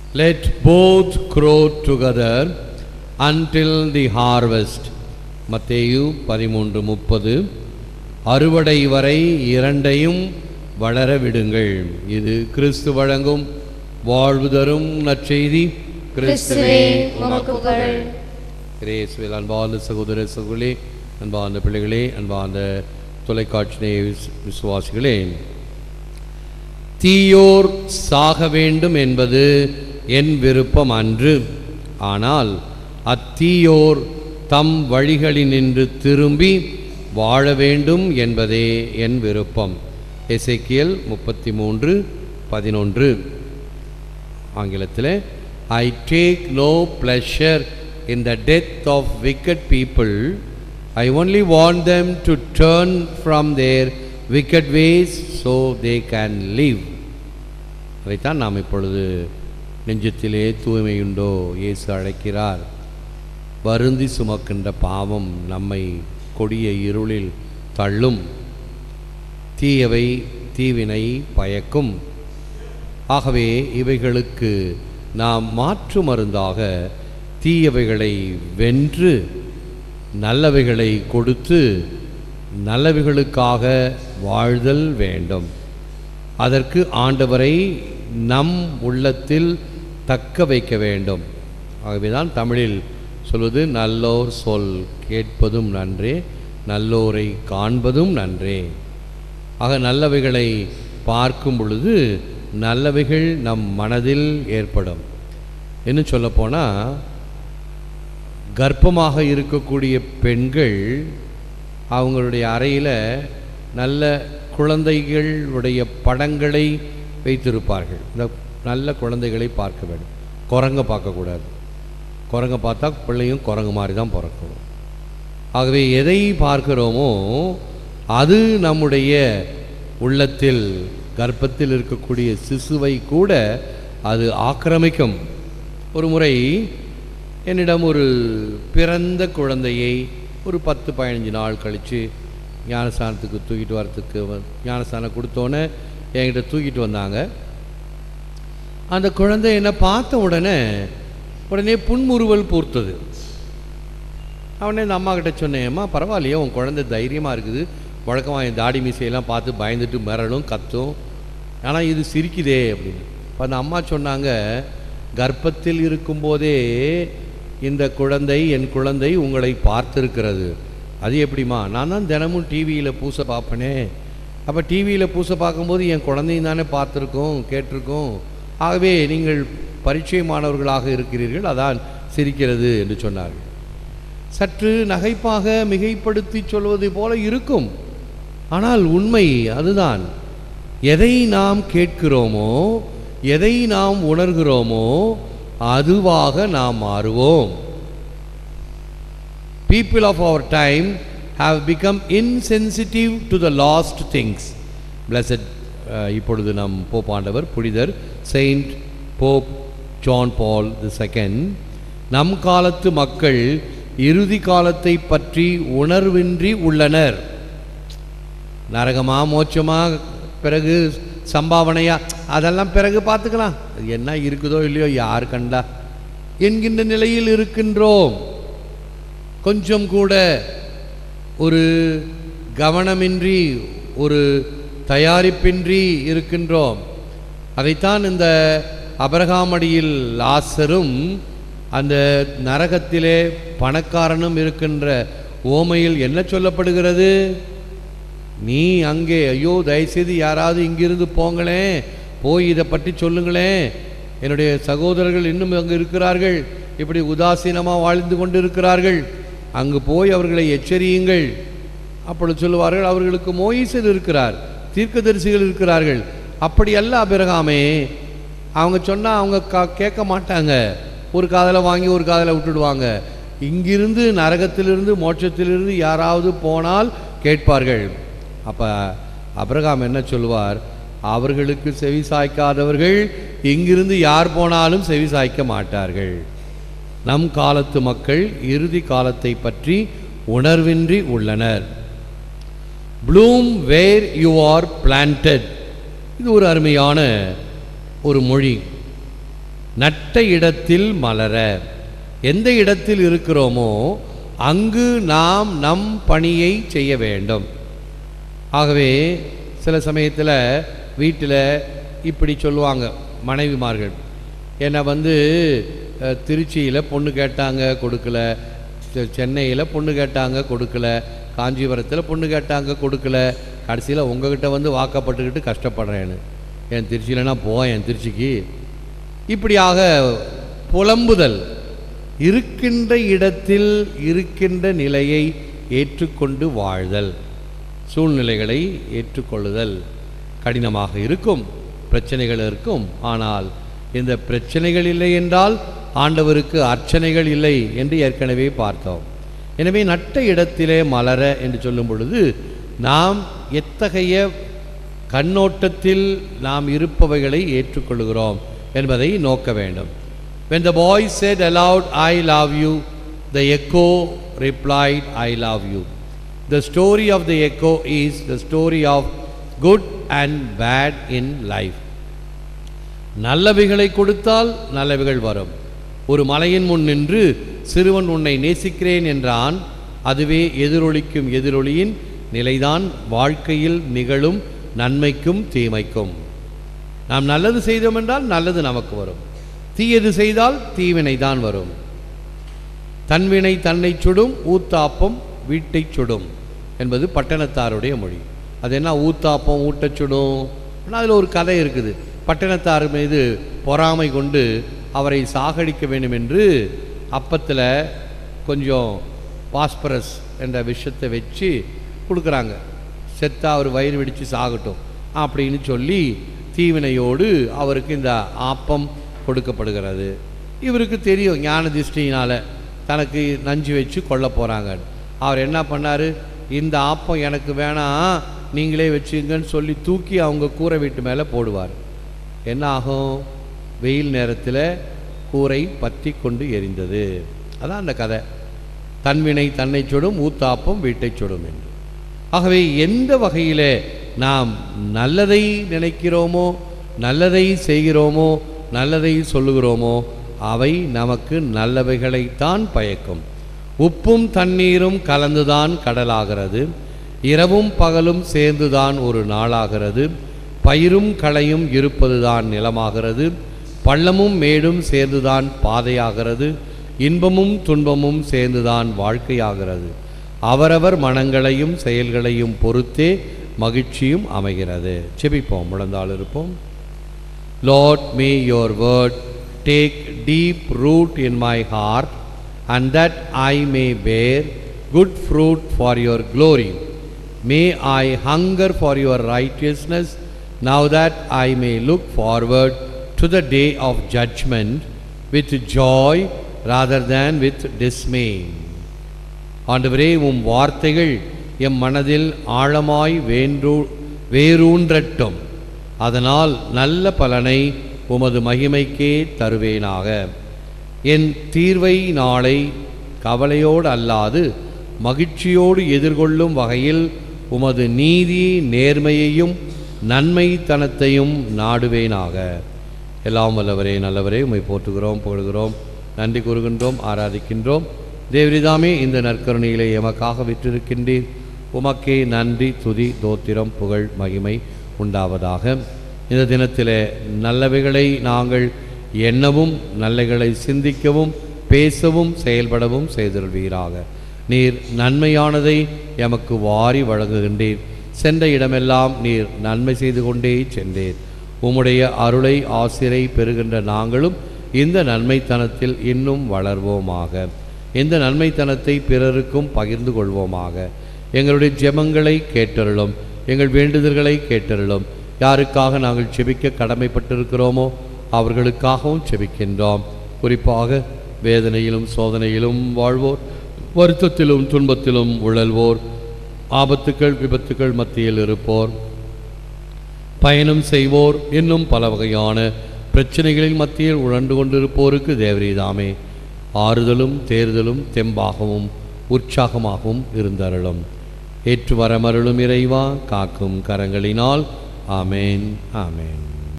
Let both grow together until the harvest. மத்தேயு பதிமூன்று முப்பது அறுவடை வரை இரண்டையும் வளர விடுங்கள் இது கிறிஸ்து வழங்கும் வாழ்வு தரும் நற்செய்தி கிறிஸ்துவே உமக்கு புகழ் கிரேஸ்வில் அன்பார்ந்த சகோதர சகோதரி அன்பார்ந்த பிள்ளைகளே அன்பார்ந்த தொலைக்காட்சி நேய விஸ்- விசுவாசிகளே தீயோர் சாக வேண்டும் என்பது என் விருப்பம் அன்று ஆனால் அத்தீயோர் தம் வழிகளினின்று திரும்பி வாழ வேண்டும் என்பதே என் விருப்பம் எசேக்கியேல் முப்பத்தி மூன்று பதினொன்று ஆங்கிலத்தில் I take no pleasure in the death of wicked people I only want them to turn from their wicked ways so they can live அதைத்தான் நாம் இப்பொழுது நெஞ்சத்திலே தூய்மையுண்டோ இயேசு அழைக்கிறார் வருந்தி சுமக்கின்ற பாவம் நம்மை கொடிய இருளில் தள்ளும் தீயவை தீவினை பயக்கும் ஆகவே இவைகளுக்கு நாம் மாற்று மருந்தாக தீயவைகளை வென்று நல்லவைகளை கொடுத்து நல்லவைகளுக்காக வாழ்தல் வேண்டும் அதற்கு ஆண்டவரை நம் உள்ளத்தில் தக்க வைக்க வேண்டும் ஆகவேதான் தமிழில் சொல்வது நல்லோர் சொல் கேட்பதும் நன்றே நல்லோரை காண்பதும் நன்றே ஆக நல்லவைகளை பார்க்கும் பொழுது நல்லவைகள் நம் மனதில் ஏற்படும் இன்னும் சொல்லப்போனால் கர்ப்பமாக இருக்கக்கூடிய பெண்கள் அவங்களுடைய அறையில் நல்ல குழந்தைகளுடைய படங்களை வைத்திருப்பார்கள் இந்த நல்ல குழந்தைகளை பார்க்க வேண்டும் குரங்க பார்க்கக்கூடாது குரங்க பார்த்தா பிள்ளையும் குரங்கு மாதிரி தான் பிறக்கணும் ஆகவே எதை பார்க்கிறோமோ அது நம்முடைய உள்ளத்தில் கர்ப்பத்தில் இருக்கக்கூடிய சிசுவை கூட அது ஆக்கிரமிக்கும் ஒரு முறை என்னிடம் ஒரு பிறந்த குழந்தையை ஒரு பத்து பதினஞ்சு நாள் கழித்து ஞானஸ்தானத்துக்கு தூக்கிட்டு வரத்துக்கு வ- ஞானஸ்தானம் கொடுத்தோன்னே என்கிட்ட தூக்கிட்டு வந்தாங்க அந்த குழந்தை என்னை பார்த்த உடனே உடனே புன்முறுவல் பூர்த்தது அவனே இந்த அம்மா கிட்ட சொன்னேன் அம்மா பரவாயில்லையே உன் குழந்தை தைரியமாக இருக்குது வழக்கமாக என் தாடி மீசையெல்லாம் பார்த்து பயந்துட்டு மிரளும் கத்தும் ஆனால் இது சிரிக்குதே அப்படின்னு அப்ப அந்த அம்மா சொன்னாங்க கர்ப்பத்தில் இருக்கும்போதே இந்த குழந்தை என் குழந்தை உங்களை பார்த்திருக்கிறது அது எப்படிம்மா நான் தான் தினமும் டிவியில் பூசை பார்ப்பனே அப்போ டிவியில் பூசை பார்க்கும்போது என் குழந்தையும் தானே பார்த்துருக்கோம் கேட்டிருக்கோம் ஆகவே நீங்கள் பரிச்சயமானவர்களாக இருக்கிறீர்கள் அதான் சிரிக்கிறது என்று சொன்னார்கள் சற்று நகைப்பாக மிகைப்படுத்தி சொல்வது போல இருக்கும் ஆனால் உண்மை அதுதான் எதை நாம் கேட்கிறோமோ எதை நாம் உணர்கிறோமோ அதுவாக நாம் மாறுவோம் people of our time have become insensitive to the lost things blessed uh, இப்பொழுது நம் போப்பாண்டவர் புனிதர் Saint Pope John Paul the Second நம் காலத்து மக்கள் இறுதி காலத்தை பற்றி உணர்வின்றி உள்ளனர் நரகமா மோட்சமா பிறகு சம்பாவனையா அதெல்லாம் பிறகு பார்த்துக்கலாம் அது என்ன இருக்குதோ இல்லையோ யார் கண்டா என்கின்ற நிலையில் இருக்கின்றோம் கொஞ்சம் கூட ஒரு கவனமின்றி ஒரு தயாரிப்பின்றி இருக்கின்றோம் அதைத்தான் இந்த அபரகாமடியில் லாசரும் அந்த நரகத்திலே பணக்காரனும் இருக்கின்ற ஓமையில் என்ன சொல்லப்படுகிறது நீ அங்கே ஐயோ தயவுசெய்து யாராவது இங்கிருந்து போங்களேன் போய் இதை பற்றி சொல்லுங்களேன் என்னுடைய சகோதரர்கள் இன்னும் அங்கே இருக்கிறார்கள் இப்படி உதாசீனமாக வாழ்ந்து கொண்டு இருக்கிறார்கள் அங்கு போய் அவர்களை எச்சரியுங்கள் அப்பொழுது சொல்லுவார்கள் அவர்களுக்கு மோயிசன் இருக்கிறார் தீர்க்கதரிசிகள் இருக்கிறார்கள் அப்படி அல்ல அபிரகாமே அவங்க சொன்னால் அவங்க கா கேட்க மாட்டாங்க ஒரு காதலை வாங்கி ஒரு காதலை விட்டுடுவாங்க இங்கிருந்து நரகத்திலிருந்து மோட்சத்திலிருந்து யாராவது போனால் கேட்பார்கள் அப்போ அபிரகாம் என்ன சொல்லுவார் அவர்களுக்கு செவி சாய்க்காதவர்கள் இங்கிருந்து யார் போனாலும் செவி சாய்க்க மாட்டார்கள் நம் காலத்து மக்கள் இறுதி காலத்தை பற்றி உணர்வின்றி உள்ளனர் bloom where you are planted இது ஒரு அருமையான ஒரு மொழி நட்ட இடத்தில் மலர எந்த இடத்தில் இருக்கிறோமோ அங்கு நாம் நம் பணியை செய்ய வேண்டும் ஆகவே சில சமயத்தில் வீட்டில் இப்படி சொல்லுவாங்க மனைவிமார்கள் என்னை வந்து திருச்சியில் பொண்ணு கேட்டாங்க கொடுக்கல சென்னையில் பொண்ணு கேட்டாங்க கொடுக்கல காஞ்சிபுரத்தில் பொண்ணு கேட்டாங்க கொடுக்கல கடைசியில் உங்ககிட்ட வந்து வாக்கப்பட்டுக்கிட்டு கஷ்டப்படுறேன்னு என் திருச்சியிலனா போவேன் என் திருச்சிக்கு இப்படியாக புலம்புதல் இருக்கின்ற இடத்தில் இருக்கின்ற நிலையை ஏற்றுக்கொண்டு வாழ்தல் சூழ்நிலைகளை ஏற்றுக்கொள்ளுதல் கடினமாக இருக்கும் பிரச்சனைகள் இருக்கும் ஆனால் இந்த பிரச்சனைகள் இல்லை என்றால் ஆண்டவருக்கு அர்ச்சனைகள் இல்லை என்று ஏற்கனவே பார்த்தோம் எனவே நட்ட இடத்திலே மலர என்று சொல்லும் பொழுது நாம் எத்தகைய கண்ணோட்டத்தில் நாம் இருப்பவைகளை ஏற்றுக்கொள்கிறோம் என்பதை நோக்க வேண்டும் when the boy said aloud i love you the echo replied i love you the story of the echo is the story of good and bad in life நல்லவைகளை கொடுத்தால் நல்லவைகள் வரும் ஒரு மலையின் முன் நின்று சிறுவன் உன்னை நேசிக்கிறேன் என்றான் அதுவே எதிரொலிக்கும் எதிரொலியின் நிலைதான் வாழ்க்கையில் நிகழும் நன்மைக்கும் தீமைக்கும் நாம் நல்லது செய்தோம் என்றால் நல்லது நமக்கு வரும் தீயது செய்தால் தீவினை தான் வரும் தன்வினை தன்னை சுடும் ஊத்தாப்பம் வீட்டை சுடும் என்பது பட்டணத்தாருடைய மொழி அது என்ன ஊத்தாப்பம் ஊட்டச் சுடும் ஆனால் அதில் ஒரு கதை இருக்குது பட்டணத்தார் மீது பொறாமை கொண்டு அவரை சாகடிக்க வேண்டும் என்று அப்பத்தில் கொஞ்சம் பாஸ்பரஸ் என்ற விஷத்தை வச்சு கொடுக்குறாங்க செத்தா அவர் வயிறு வெடித்து சாகட்டும் அப்படின்னு சொல்லி தீவினையோடு அவருக்கு இந்த ஆப்பம் கொடுக்கப்படுகிறது இவருக்கு தெரியும் ஞான திருஷ்டியினால் தனக்கு நஞ்சு வச்சு கொல்ல போகிறாங்க அவர் என்ன பண்ணார் இந்த ஆப்பம் எனக்கு வேணாம் நீங்களே வச்சுங்கன்னு சொல்லி தூக்கி அவங்க கூரை வீட்டு மேலே போடுவார் என்ன ஆகும் வெயில் நேரத்தில் கூரை பற்றி கொண்டு எரிந்தது அதான் அந்த கதை தன்வினை தன்னை சுடும் ஊத்தாப்பம் வீட்டை சுடும் என்று ஆகவே எந்த வகையிலே நாம் நல்லதை நினைக்கிறோமோ நல்லதை செய்கிறோமோ நல்லதை சொல்லுகிறோமோ அவை நமக்கு நல்லவைகளைத்தான் பயக்கும் உப்பும் தண்ணீரும் கலந்துதான் கடலாகிறது இரவும் பகலும் சேர்ந்துதான் ஒரு நாளாகிறது பயிரும் களையும் இருப்பதுதான் நிலமாகிறது பள்ளமும் மேடும் சேர்ந்துதான் பாதையாகிறது இன்பமும் துன்பமும் சேர்ந்துதான் வாழ்க்கையாகிறது அவரவர் மனங்களையும் செயல்களையும் பொறுத்தே மகிழ்ச்சியும் அமைகிறது செபிப்போம் முழந்தாள் இருப்போம் Lord, may your word take deep root in my heart, and that I may bear good fruit for your glory. May I hunger for your righteousness, now that I may look forward to the day of judgment with joy rather than with dismay. ஆண்டவரே உம் வார்த்தைகள் M மனதில் ஆழமாய் வேன்று வேரூன்றட்டும் அதனால் நல்ல பலனை உமது மகிமைக்கே தருவேனாக என் தீர்வை நாளை கவலையோடு அல்லாது மகிழ்ச்சியோடு எதிர்கொள்ளும் வகையில் உமது நீதி நேர்மையையும் நன்மைத்தனத்தையும் நாடுவேனாக எல்லாம் வல்லவரே நல்லவரே உம்மை போற்றுகிறோம் புகழ்கிறோம் நன்றி கூறுகின்றோம் ஆராதிக்கின்றோம் தேவரிதாமே இந்த நற்கருணையிலே எமக்காக விற்றிருக்கின்றீர் உமக்கே நன்றி துதி தோத்திரம் புகழ் மகிமை உண்டாவதாக இந்த தினத்திலே நல்லவைகளை நாங்கள் எண்ணவும் நல்லவைகளை சிந்திக்கவும் பேசவும் செயல்படவும் செய்திருவீராக நீர் நன்மையானதை எமக்கு வாரி வழங்குகின்றீர் சென்ற இடமெல்லாம் நீர் நன்மை செய்து கொண்டே சென்றீர் உம்முடைய அருளை ஆசிரை பெறுகின்ற நாங்களும் இந்த நன்மைத்தனத்தில் இன்னும் வளர்வோமாக இந்த நன்மைத்தனத்தை பிறருக்கும் பகிர்ந்து கொள்வோமாக எங்களுடைய ஜெபங்களை கேட்டருளும் எங்கள் வேண்டுதல்களை கேட்டருளும் யாருக்காக நாங்கள் செபிக்க கடமைப்பட்டிருக்கிறோமோ அவர்களுக்காகவும் செபிக்கின்றோம் குறிப்பாக வேதனையிலும் சோதனையிலும் வாழ்வோர் வருத்தத்திலும் துன்பத்திலும் உழல்வோர் ஆபத்துக்கள் விபத்துக்கள் மத்தியில் இருப்போர் பயணம் செய்வோர் இன்னும் பல வகையான பிரச்சனைகளின் மத்தியில் உழண்டு கொண்டிருப்போருக்கு தேவரீதாமே ஆறுதலும் தேர்தலும் தெம்பாகவும் உற்சாகமாகவும் இருந்தருளும் ஏற்று வரமருளும் இறைவா காக்கும் கரங்களினால் ஆமேன் ஆமேன்